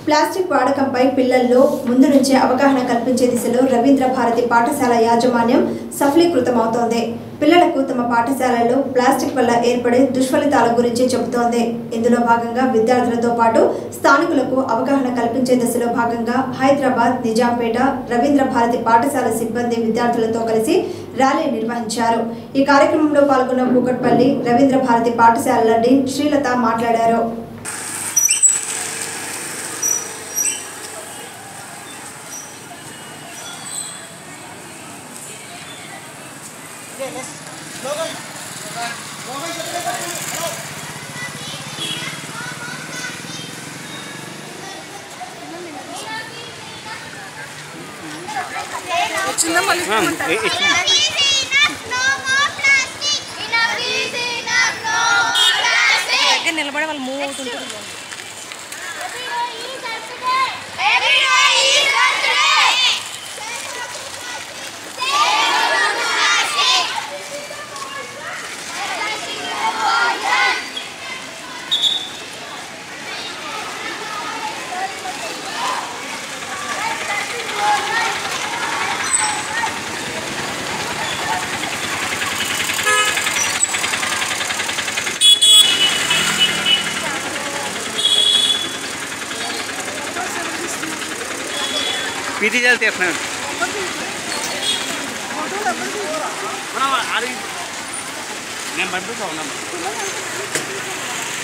plastic వాడకంపై పిల్లల్లో ముందు నుంచే అవగాహన కల్పించే దిశలో రవీంద్ర భారతి పాఠశాల యాజమాన్యం సఫలీకృతమవుతోంది పిల్లలకు తమ పాఠశాలలో ప్లాస్టిక్ వల్ల ఏర్పడే దుష్ఫలితాల గురించి చెబుతోంది ఇందులో భాగంగా విద్యార్థులతో పాటు స్థానికులకు అవగాహన కల్పించే దశలో భాగంగా హైదరాబాద్ నిజాంపేట రవీంద్ర భారతి పాఠశాల సిబ్బంది విద్యార్థులతో కలిసి ర్యాలీ నిర్వహించారు ఈ కార్యక్రమంలో పాల్గొన్న కూకట్పల్లి రవీంద్ర భారతి పాఠశాలల డీన్ శ్రీలత మాట్లాడారు చిన్న మళ్ళీ దగ్గర నిలబడి వాళ్ళు మూవ్ అవుతుంటారు పీటీ చేసి తీస్తున్నాడు మనం అది నేను పంపిస్తా ఉన్నాను